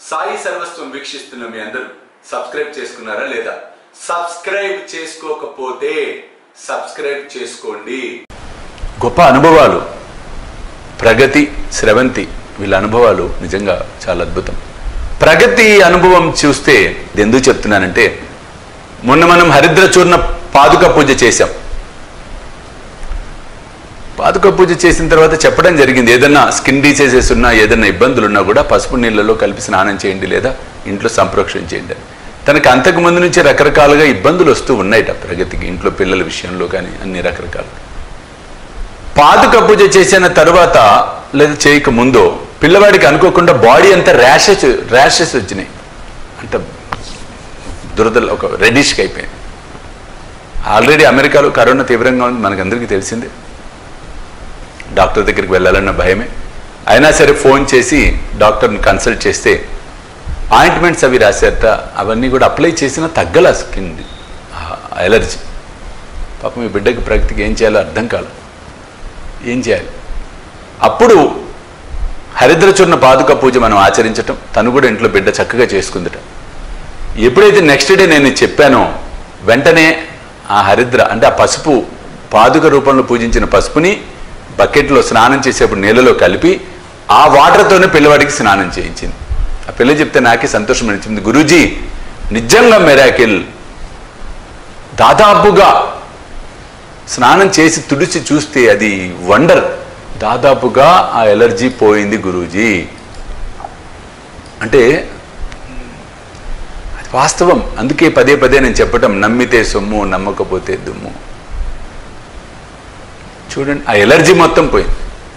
సాయి సర్వస్వం వీక్షిస్తున్న మీ అందరూ సబ్స్క్రైబ్ చేసుకున్నారా లేదా సబ్స్క్రైబ్ చేసుకోకపోతే సబ్స్క్రైబ్ చేసుకోండి గొప్ప అనుభవాలు ప్రగతి స్రవంతి వీళ్ళ అనుభవాలు నిజంగా చాలా అద్భుతం ప్రగతి అనుభవం చూస్తే ఇది ఎందుకు చెప్తున్నానంటే మొన్న మనం హరిద్ర చూర్ణ పాదుక పూజ చేశాం పాదుక పూజ చేసిన తర్వాత చెప్పడం జరిగింది ఏదన్నా స్కిన్ డిసీజెస్ ఉన్నా ఏదన్నా ఇబ్బందులు ఉన్నా కూడా పసుపు నీళ్ళలో కలిపి స్నానం చేయండి లేదా ఇంట్లో సంప్రోక్షణ చేయండి అని తనకు అంతకు ముందు నుంచి రకరకాలుగా ఇబ్బందులు వస్తూ ఉన్నాయట ప్రగతికి ఇంట్లో పిల్లల విషయంలో కానీ అన్ని రకరకాలు పాదుక పూజ చేసిన తర్వాత లేదా చేయక ముందో పిల్లవాడికి అనుకోకుండా బాడీ అంతా ర్యాషెస్ ర్యాషెస్ వచ్చినాయి అంత దురదలు ఒక రెడిష్కి అయిపోయింది ఆల్రెడీ అమెరికాలో కరోనా తీవ్రంగా ఉంది మనకందరికీ తెలిసిందే డాక్టర్ దగ్గరికి వెళ్ళాలన్న భయమే అయినా సరే ఫోన్ చేసి డాక్టర్ని కన్సల్ట్ చేస్తే ఆయింట్మెంట్స్ అవి రాశారట అవన్నీ కూడా అప్లై చేసినా తగ్గల స్కిన్ ఎలర్జీ పాపం మీ బిడ్డకి ప్రగతికి ఏం చేయాలో అర్థం కాదు ఏం చేయాలి అప్పుడు హరిద్రచూర్ణ పాదుక పూజ మనం ఆచరించటం తను కూడా ఇంట్లో బిడ్డ చక్కగా చేసుకుందట ఎప్పుడైతే నెక్స్ట్ డే నేను చెప్పానో వెంటనే ఆ హరిద్ర అంటే ఆ పసుపు పాదుక రూపంలో పూజించిన పసుపుని బకెట్లో స్నానం చేసేప్పుడు నీళ్ళలో కలిపి ఆ వాటర్తోనే పిల్లవాడికి స్నానం చేయించింది ఆ పిల్ల చెప్తే నాకే సంతోషం అనిపించింది గురూజీ నిజంగా మెరాకిల్ దాదాపుగా స్నానం చేసి తుడిచి చూస్తే అది వండర్ దాదాపుగా ఆ ఎలర్జీ పోయింది గురూజీ అంటే అది వాస్తవం అందుకే పదే పదే నేను చెప్పటం నమ్మితే సొమ్ము నమ్మకపోతే దుమ్ము చూడండి ఆ ఎలర్జీ మొత్తం పోయింది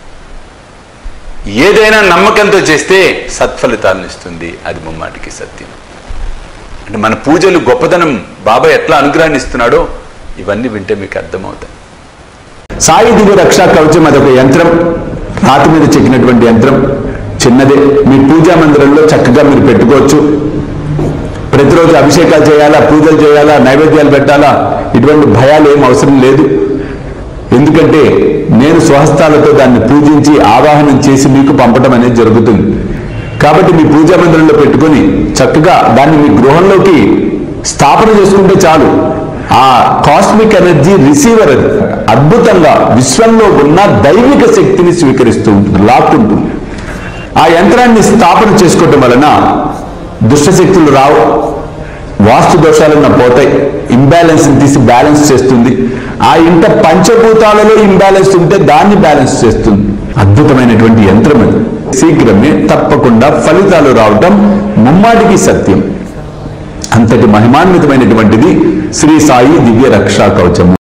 ఏదైనా నమ్మకంతో చేస్తే సత్ఫలితాలను ఇస్తుంది అది ముమ్మాటికి సత్యం అంటే మన పూజలు గొప్పతనం బాబా ఎట్లా అనుగ్రహాన్ని ఇస్తున్నాడో ఇవన్నీ వింటే మీకు అర్థమవుతాయి సాయి దివ్య రక్షా కవచం అదొక యంత్రం రాతి మీద చెక్కినటువంటి యంత్రం చిన్నదే మీ పూజా మందిరంలో చక్కగా మీరు పెట్టుకోవచ్చు ప్రతిరోజు అభిషేకాలు చేయాలా పూజలు చేయాలా నైవేద్యాలు పెట్టాలా ఇటువంటి భయాలు ఏం అవసరం లేదు ఎందుకంటే నేను స్వహస్తాలతో దాన్ని పూజించి ఆవాహనం చేసి మీకు పంపడం అనేది జరుగుతుంది కాబట్టి మీ పూజా మందిరంలో పెట్టుకొని చక్కగా దాన్ని మీ గృహంలోకి స్థాపన చేసుకుంటే చాలు ఆ కాస్మిక్ ఎనర్జీ రిసీవర్ అది అద్భుతంగా విశ్వంలో ఉన్న దైవిక శక్తిని స్వీకరిస్తూ ఉంటుంది లాక్కుంటుంది ఆ యంత్రాన్ని స్థాపన చేసుకోవటం వలన దుష్టశక్తులు రావు వాస్తు దోషాలన్న పోతాయి ఇంబ్యాలెన్స్ తీసి బ్యాలెన్స్ చేస్తుంది ఆ ఇంట పంచభూతాలలో ఇంబ్యాలెన్స్ ఉంటే దాన్ని బ్యాలెన్స్ చేస్తుంది అద్భుతమైనటువంటి యంత్రం అది శీఘ్రమే తప్పకుండా ఫలితాలు రావటం ముమ్మాటికి సత్యం అంతటి మహిమాన్వితమైనటువంటిది శ్రీ సాయి దివ్య రక్షా కవచము